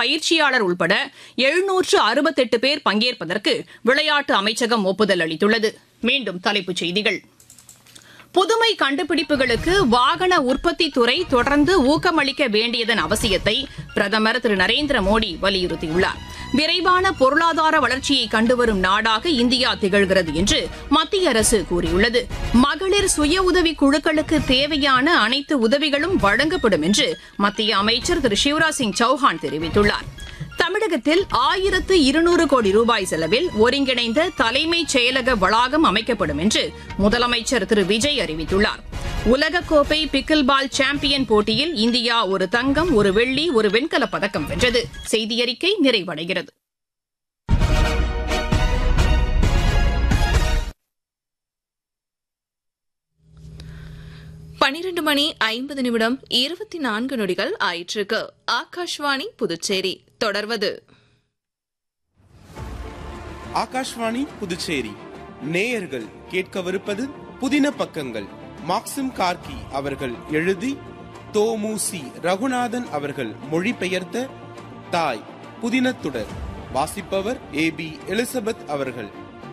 பயிற்சியாளர் உட்பட எழுநூற்று அறுபத்தெட்டு பேர் பங்கேற்பதற்கு விளையாட்டு அமைச்சகம் ஒப்புதல் அளித்துள்ளது மீண்டும் தலைப்புச் செய்திகள் புதுமை கண்டுபிடிப்புகளுக்கு வாகன உற்பத்தி துறை தொடர்ந்து ஊக்கமளிக்க வேண்டியதன் அவசியத்தை பிரதமர் திரு நரேந்திர மோடி வலியுறுத்தியுள்ளார் விரைவான பொருளாதார வளர்ச்சியை கண்டுவரும் நாடாக இந்தியா திகழ்கிறது என்று மத்திய அரசு கூறியுள்ளது மகளிர் சுய உதவி குழுக்களுக்கு தேவையான அனைத்து உதவிகளும் வழங்கப்படும் என்று மத்திய அமைச்சர் திரு சிவராஜ் சிங் சௌஹான் தெரிவித்துள்ளார் தமிழகத்தில் ஆயிரத்து இருநூறு கோடி ரூபாய் செலவில் ஒருங்கிணைந்த தலைமைச் செயலக வளாகம் அமைக்கப்படும் என்று முதலமைச்சர் திரு விஜய் அறிவித்துள்ளார் உலகக்கோப்பை பிக்கில் பால் சாம்பியன் போட்டியில் இந்தியா ஒரு தங்கம் ஒரு வெள்ளி ஒரு வெண்கலப் பதக்கம் வென்றது செய்தியறிக்கை நிறைவடைகிறது பனிரெண்டு மணி ஐம்பது நிமிடம் இருபத்தி நான்கு நொடிகள் ஆயிற்றுக்கு ஆகாஷ்வாணி புதுச்சேரி தொடர்வது ஆகாஷ்வாணி புதுச்சேரி நேயர்கள் கேட்கவிருப்பது புதின பக்கங்கள் மாக்சிம் கார்கி அவர்கள் எழுதி தோமுசி ரகுநாதன் அவர்கள் மொழிபெயர்த்த தாய் புதினத்துடர் வாசிப்பவர் ஏ பி எலிசபெத் அவர்கள்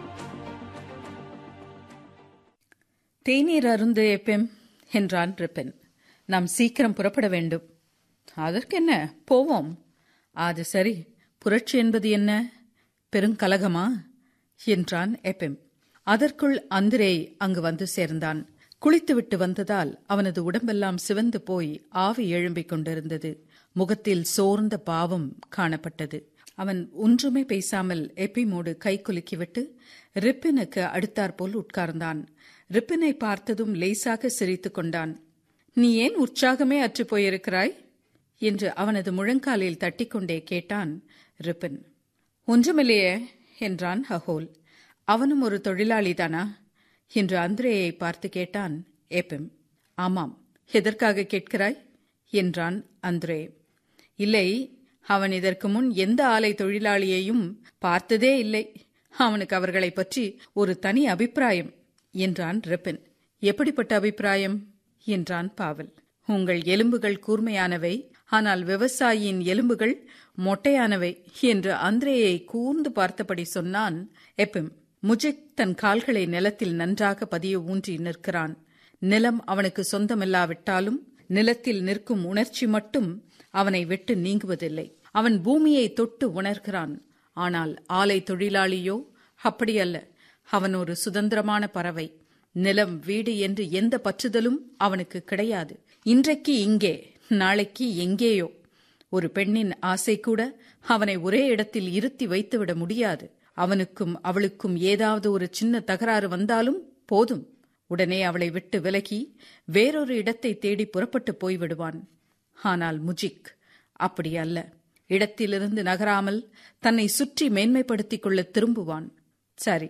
தேநீர் அருந்து எப்பெம் என்றான் ரிப்பன் நாம் சீக்கிரம் புறப்பட வேண்டும் அதற்கென்ன போவோம் அது சரி புரட்சி என்பது என்ன பெருங்கலகமா என்றான் எப்பெம் அதற்குள் அந்திரே அங்கு வந்து சேர்ந்தான் குளித்துவிட்டு வந்ததால் அவனது உடம்பெல்லாம் சிவந்து போய் ஆவி எழும்பிக் கொண்டிருந்தது முகத்தில் சோர்ந்த பாவம் காணப்பட்டது அவன் ஒன்றுமே பேசாமல் எப்பிமோடு கை குலுக்கிவிட்டு ரிப்பினுக்கு அடுத்தாற்போல் உட்கார்ந்தான் ரிப்பினை பார்த்ததும் லேசாக சிரித்துக் கொண்டான் நீ ஏன் உற்சாகமே அற்று போயிருக்கிறாய் என்று அவனது முழங்காலில் தட்டிக்கொண்டே கேட்டான் ரிப்பின் ஒன்றுமில்லையே என்றான் ஹஹோல் அவனும் ஒரு தொழிலாளிதானா என்று அந்திரேயை பார்த்து கேட்டான் ஏப்பிம் ஆமாம் எதற்காக கேட்கிறாய் என்றான் அந்திரே இல்லை அவன் இதற்கு முன் எந்த ஆலை தொழிலாளியையும் பார்த்ததே இல்லை அவனுக்கு அவர்களைப் பற்றி ஒரு தனி அபிப்பிராயம் என்றான் ரெப்பின் எப்படிப்பட்ட அபிப்பிராயம் என்றான் பாவல் உங்கள் எலும்புகள் கூர்மையானவை ஆனால் விவசாயியின் எலும்புகள் மொட்டையானவை என்று அந்திரேயை கூர்ந்து பார்த்தபடி சொன்னான் எப்பிம் முஜிக் தன் கால்களை நிலத்தில் நன்றாக பதிய ஊன்றி நிற்கிறான் நிலம் அவனுக்கு சொந்தமில்லாவிட்டாலும் நிலத்தில் நிற்கும் உணர்ச்சி மட்டும் அவனை விட்டு நீங்குவதில்லை அவன் பூமியை தொட்டு உணர்கிறான் ஆனால் ஆலை தொழிலாளியோ அப்படியல்ல அவன் ஒரு சுதந்திரமான பறவை நிலம் வீடு என்று எந்த பற்றுதலும் அவனுக்கு கிடையாது இன்றைக்கு இங்கே நாளைக்கு எங்கேயோ ஒரு பெண்ணின் ஆசை கூட அவனை ஒரே இடத்தில் இருத்தி வைத்துவிட முடியாது அவனுக்கும் அவளுக்கும் ஏதாவது ஒரு சின்ன தகராறு வந்தாலும் போதும் உடனே அவளை விட்டு விலகி வேறொரு இடத்தை தேடி புறப்பட்டு போய்விடுவான் ஆனால் முஜிக் அப்படி அல்ல இடத்திலிருந்து நகராமல் தன்னை சுற்றி மேன்மைப்படுத்திக் கொள்ள திரும்புவான் சரி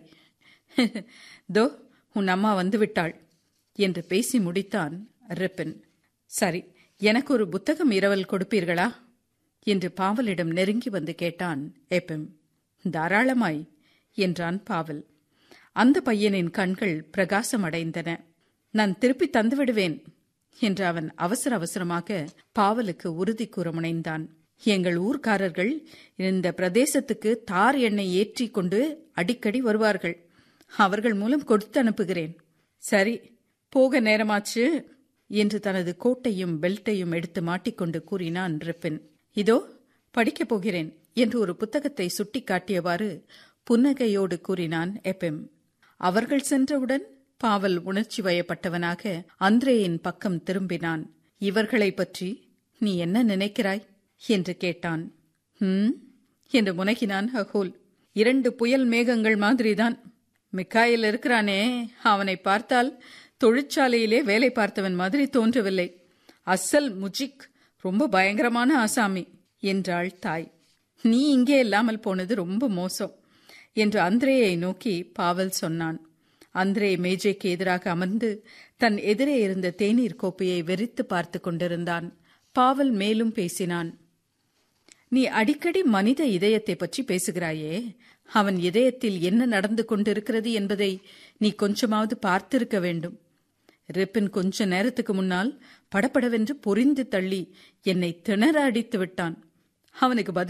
தோ உன் அம்மா வந்துவிட்டாள் என்று பேசி முடித்தான் ரிப்பின் சரி எனக்கு ஒரு புத்தகம் இரவல் கொடுப்பீர்களா என்று பாவலிடம் நெருங்கி வந்து கேட்டான் எப்பிம் தாராளமாய் என்றான் பாவல் அந்த பையனின் கண்கள் பிரகாசமடைந்தன நான் திருப்பி தந்துவிடுவேன் என்று அவன் அவசர அவசரமாக பாவலுக்கு உறுதி கூற முனைந்தான் எங்கள் ஊர்க்காரர்கள் இந்த பிரதேசத்துக்கு தார் எண்ணெய் ஏற்றி கொண்டு அடிக்கடி வருவார்கள் அவர்கள் மூலம் கொடுத்து அனுப்புகிறேன் சரி போக நேரமாச்சு என்று தனது கோட்டையும் பெல்ட்டையும் எடுத்து மாட்டிக்கொண்டு கூறினான் ரிப்பின் இதோ படிக்கப் போகிறேன் என்று ஒரு புத்தகத்தை சுட்டிக்காட்டியவாறு புன்னகையோடு கூறினான் எப்பிம் அவர்கள் சென்றவுடன் பாவல் உணர்ச்சி வயப்பட்டவனாக அந்திரேயின் பக்கம் திரும்பினான் இவர்களைப் பற்றி நீ என்ன நினைக்கிறாய் என்று கேட்டான் ஹம் என்று முனகினான் ஹகோல் இரண்டு புயல் மேகங்கள் மாதிரிதான் மிக்காயில் இருக்கிறானே அவனை பார்த்தால் தொழிற்சாலையிலே வேலை பார்த்தவன் மாதிரி தோன்றவில்லை அசல் முஜிக் ரொம்ப பயங்கரமான ஆசாமி என்றாள் தாய் நீ இங்கே இல்லாமல் போனது ரொம்ப மோசம் என்று அந்திரேயை நோக்கி பாவல் சொன்னான் அந்திரே மேஜைக்கு எதிராக அமர்ந்து தன் எதிரே இருந்த தேநீர் கோப்பையை வெறித்து பார்த்து கொண்டிருந்தான் பாவல் மேலும் பேசினான் நீ அடிக்கடி மனித இதயத்தை பற்றி பேசுகிறாயே அவன் இதயத்தில் என்ன நடந்து கொண்டிருக்கிறது என்பதை நீ கொஞ்சமாவது பார்த்திருக்க வேண்டும் ரிப்பின் கொஞ்ச நேரத்துக்கு முன்னால் படபடவென்று பொறிந்து தள்ளி என்னை திணற அடித்து விட்டான் அவனுக்கு பதில்